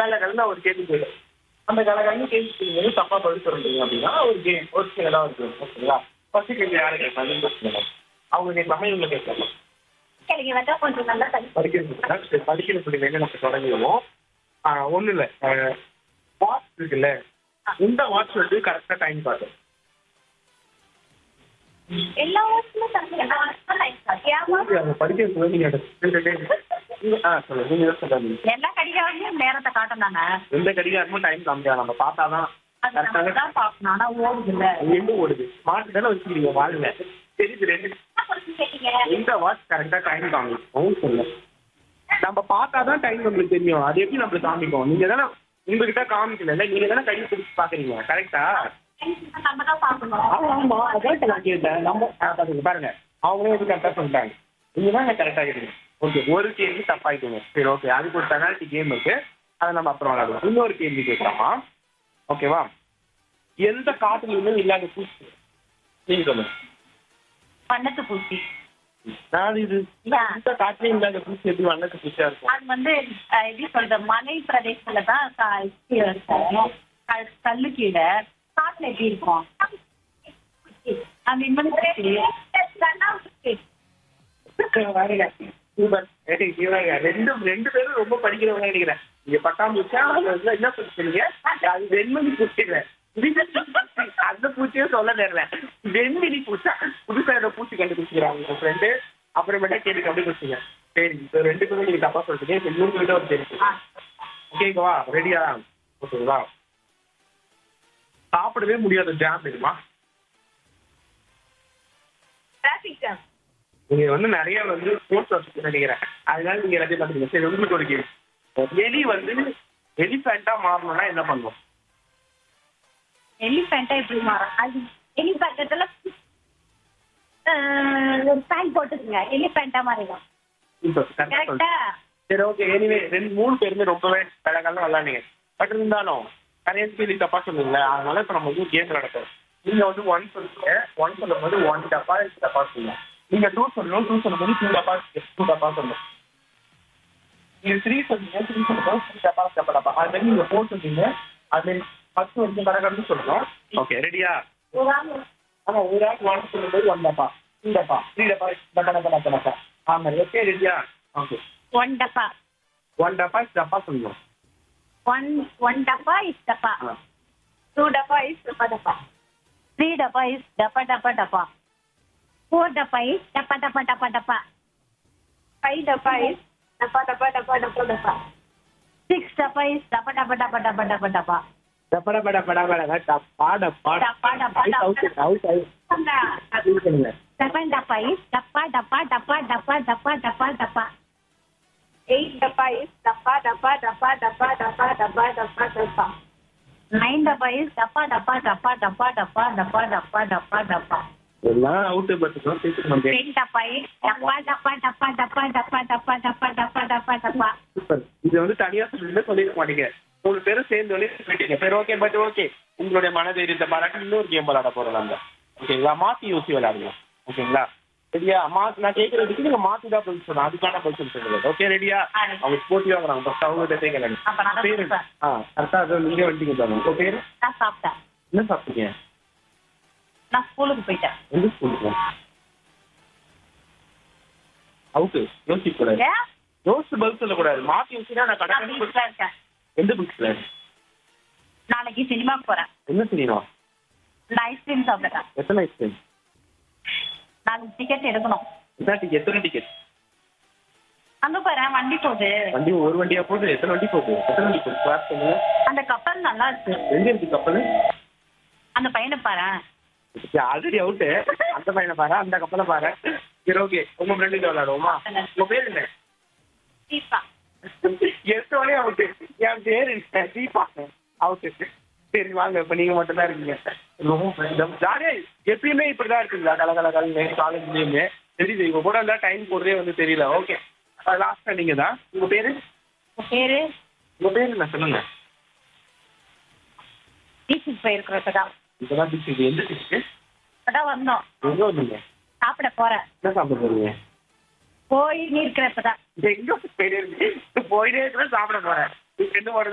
கலகலன்னு ஒரு கேள்வி கேட்கும் அந்த கலகலன்னு கேள்வி கேட்கும்போது தப்பா பதில் சொல்றீங்க அப்படின்னா ஒரு கேம் ஒரு சில இருக்கு ஓகேங்களா ஃபர்ஸ்ட் கேள்வி யாரு கேட்பாங்க அவங்க கேட்கலாமா இவங்க கேட்கலாமா கேளுங்க வந்து கொஞ்சம் நல்லா தள்ளி படிக்கிறது சரி படிக்கிற சொல்லி என்ன நம்ம தொடங்கிடுவோம் ஒன்றும் இல்லை வாட்ச் இருக்குல்ல இந்த வாட்ச் வந்து கரெக்டாக டைம் பார்த்து எல்லா வருஷமும் தள்ளி எல்லா வருஷமும் லைன் ஏமா அவங்க படிக்கிறது நீங்க நீங்க- ஆ சொல்லுங்க நீங்க தான் சொல்லுங்க எல்லா கடிகாரமும் நேரத்தை காட்டும் தானே எந்த கடிகாரமும் டைம் காமிக்கா நம்ம பார்த்தாதான் அது நம்ம கரெக்டாக தான் பார்க்கணும் ஆனா ஓடுதுல்ல எங்க ஓடுது ஸ்மார்ட் தானே வச்சுக்கிறீங்க வாழ்ல தெரியுது ரெண்டு என்ன question கேட்டீங்க எந்த வாட்ச் கரெக்டா டைம் காமிக்கும் சொல்ல நம்ம பார்த்தாதான் டைம் நம்மளுக்கு தெரியும் அது எப்படி நம்மளுக்கு காமிக்கும் நீங்க தானே உங்ககிட்ட காமிக்கல நீங்க தானே கை பிடிச்சி பாக்குறீங்க கரெக்டா நம்ம தான் பார்க்கணும் ஆமா ஆமா அதான் இப்ப நான் கேட்டேன் நம்ம ஆ, பாருங்க பாருங்க அவங்களே வந்து கரெக்டா சொல்லிட்டாங்க நீங்க தான் கரெக்டா இருக்கீங்க ஓகே ஒரு கேள்வி தப்பாயிட்டீங்க சரி ஓகே அதுக்கு ஒரு பெனால்ட்டி கேம் இருக்கு அதை நம்ம அப்புறம் விளையாடுவோம் இன்னொரு கேள்வி கேட்கலாமா ஓகேவா எந்த காட்டுலயுமே இல்லாத பூச்சி நீங்க சொல்லுங்க வண்ணத்து பூச்சி நான் இது இந்த காட்டுலயும் இல்லாத பூச்சி எப்படி வண்ணத்து பூச்சியா இருக்கும் அது வந்து அஹ், எப்படி சொல்றது மலை பிரதேசத்துல தான் க- கீழே இருக்கும் க- கல்லு கீழே காட்டுல எப்படி இருக்கும் அந்த இன்னொரு பூச்சி. பாருங்க. சூப்பர். ஏய், இவங்க ரெண்டு ரெண்டு பேரும் ரொம்ப படிக்கிறவங்க நினைக்கிறேன் இங்க பட்டாம்பூச்சா அது வந்து என்ன பூச்சிங்க அது வெண்மணி பூச்சிங்க அந்த பூச்சியே சொல்ல தெரியல வெண்மணி பூச்சா புதுசா ஏதோ பூச்சி கண்டுபிடிச்சிக்கிறாங்க உங்க ஃப்ரெண்டு அப்புறமேட்டா கேள்வி கண்டுபிடிச்சிங்க சரி இப்போ ரெண்டு பேரும் நீங்க தப்பா சொல்றீங்க இப்போ இன்னொரு கிட்ட ஒரு கேள்வி ஆ. ஓகேவா ரெடியா ஓகேங்களா சாப்பிடவே முடியாத ஜாம் இருக்குமா Traffic jam. நீங்க வந்து நிறைய வந்து ஸ்போர்ட்ஸ் வச்சு நினைக்கிறேன் அதனால நீங்க எல்லாத்தையும் பாத்துக்கீங்க சரி உங்களுக்கு ஒரு கேள்வி எலி வந்து எலிஃபென்ட்டா மாறணும்னா என்ன பண்ணுவோம் எலிஃபென்ட்டா எப்படி மாறும் அது எலிஃபென்ட்ல ஒரு பேண்ட் போட்டுக்குங்க எலிஃபென்ட்டா மாறிடும் இப்போ கரெக்டா கரெக்டா சரி ஓகே எனிவே ரெண்டு மூணு பேருமே ரொம்பவே கலகலாம் விளாடுங்க பட் இருந்தாலும் நிறைய கேள்வி தப்பா சொல்லுங்களே அதனால இப்போ நம்ம வந்து கேம் நடக்கும் நீங்க வந்து ஒன் சொல்லுங்க ஒன் சொல்லும் போது ஒன் டப்பா தப்பா சொல்லுங்க நீங்க டூ சொல்லணும் டூ சொல்லும் போது டூ டப்பா டூ டப்பா சொல்லணும் நீங்க த்ரீ சொல்லுங்க த்ரீ சொல்லும் போது த்ரீ டப்பா டப்பா டப்பா அது மாதிரி நீங்க ஃபோர் சொல்றீங்க அது மாதிரி ஃபர்ஸ்ட் வந்து கரெக்டாக சொல்லணும் ஓகே ரெடியா ஒரு ஆள் ஆமா ஒரு ஆள் ஒன் சொல்லும்போது ஒன் டப்பா டூ டப்பா த்ரீ டப்பா டப்பா டப்பா டப்பா டப்பா ஆமா ஓகே ரெடியா ஓகே ஒன் டப்பா ஒன் டப்பா டப்பா சொல்லணும் ஒன் ஒன் டப்பா இஸ் டப்பா ஆ. டூ டப்பா இஸ் டப்பா டப்பா த்ரீ டப்பா இஸ் டப்பா டப்பா டப்பா ஃபோர் டப்பா இஸ் டப்பா டப்பா டப்பா டப்பா ஃபைவ் டப்பா இஸ் டப்பா டப்பா டப்பா டப்பா டப்பா சிக்ஸ் டப்பா இஸ் டப்பா டப்பா டப்பா டப்பா டப்பா டப்பா டப்பட பட பட பட டப்பா டப்பா டப்பா டப்பா அவுட் டப்பா அவுட் அவுட் இது பண்ணுங்க Seven dappa is dappa dappa dappa dappa dappa dappa dappa. Eight dappa is dappa dappa dappa dappa dappa dappa dappa dappa. Nine dappa is dappa dappa dappa dappa dappa dappa dappa dappa dappa. எல்லாம் output சேர்த்து நம்ம Ten dappa is dappa dappa dappa dappa dappa dappa dappa dappa dappa dappa. Super இது வந்து தனியா சொல்லிட்டு சொல்லிருக்க மாட்டீங்க மூணு பேரும் சேர்ந்து வந்து போயிட்டீங்க சரி ஓகே பட் ஓகே உங்களுடைய மனதைரியத்தை பாராட்டி இன்னொரு கேம் விளையாட போறோம் நாங்க ஓகேங்களா மாத்தி யோசி விளையாடுவோம் ஓகேங்களா ரெடியா மா நான் கேட்கறதுக்கு நீங்க மாத்தி தான் பதில் சொல்லணும் அதுக்கான பதில் சொல்லுங்க ஓகே ரெடியா ஆ. அவங்க ஸ்போர்ட்டிவா வராங்க ஃபர்ஸ்ட் அவங்க கேட்கலாம் அப்ப நான் தான் பேரு சொல்றேன். ஆ கரெக்டா அது நீங்க வந்துட்டீங்க பாருங்க உங்க பேரு நான் சாப்பிட்டேன் என்ன சாப்பிட்டீங்க நான் ஸ்கூலுக்கு போயிட்டேன் எந்த ஸ்கூலுக்கு அவுட்டு யோசிக்க கூடாது ஏன்? யோசிச்சு பதில் சொல்லக்கூடாது மாத்தி யோசிச்சா நான் கடை நான் வீட்டுல இருக்கேன் எந்த புக்ஸ்ல நாளைக்கு சினிமாக்கு போறேன் என்ன சினிமா நான் ஐஸ்கிரீம் சாப்பிடுறேன் எத்தனை ஐஸ்கிரீம் நாளைக்கு டிக்கெட் எடுக்கணும் என்ன டிக்கெட் எத்தனை டிக்கெட் அங்க போறேன் வண்டி போகுது வண்டி ஒரு வண்டியா போகுது எத்தனை வண்டி போகுது எத்தனை வண்டி போகுது கிளாஸ் பண்ணுங்க அந்த கப்பல் நல்லா இருக்கு எங்க இருக்கு கப்பல் அந்த பையனை பாரு ஆல்ரெடி அவுட்டு அந்த பையனை பாரு அந்த கப்பலை பாரு சரி ஓகே உங்க ஃப்ரெண்டு விளையாடுவோமா உங்க பேர் என்ன தீபா எடுத்தோடனே அவுட்டு என் பேர் என்ன தீபா அவுட்டு சரி வாங்க இப்ப நீங்க மட்டும் தான் இருக்கீங்க ரொம்ப ஜாலியா எப்பயுமே இப்படிதான் இருக்குங்களா கல கல கல காலேஜ்லயுமே தெரியுது இவங்க கூட இருந்தா டைம் போறதே வந்து தெரியல ஓகே லாஸ்டா நீங்க தான் உங்க பேரு உன் பேரு உங்க பேர் என்ன சொல்லுங்க பீச்சுக்கு போயிருக்கிறப்பதான் இப்பதான் டிஸ்ட்ரிக்ட் எந்த டிஸ்ட்ரிக்ட் இப்பதான் வந்தோம் எங்க வந்தீங்க சாப்பிட போறேன் என்ன சாப்பிட போறீங்க போய் நீ இருக்கிறப்பதான் எங்க போயிட்டே இருக்கு போயிட்டே இருக்கிற சாப்பிட போறேன் ரெண்டு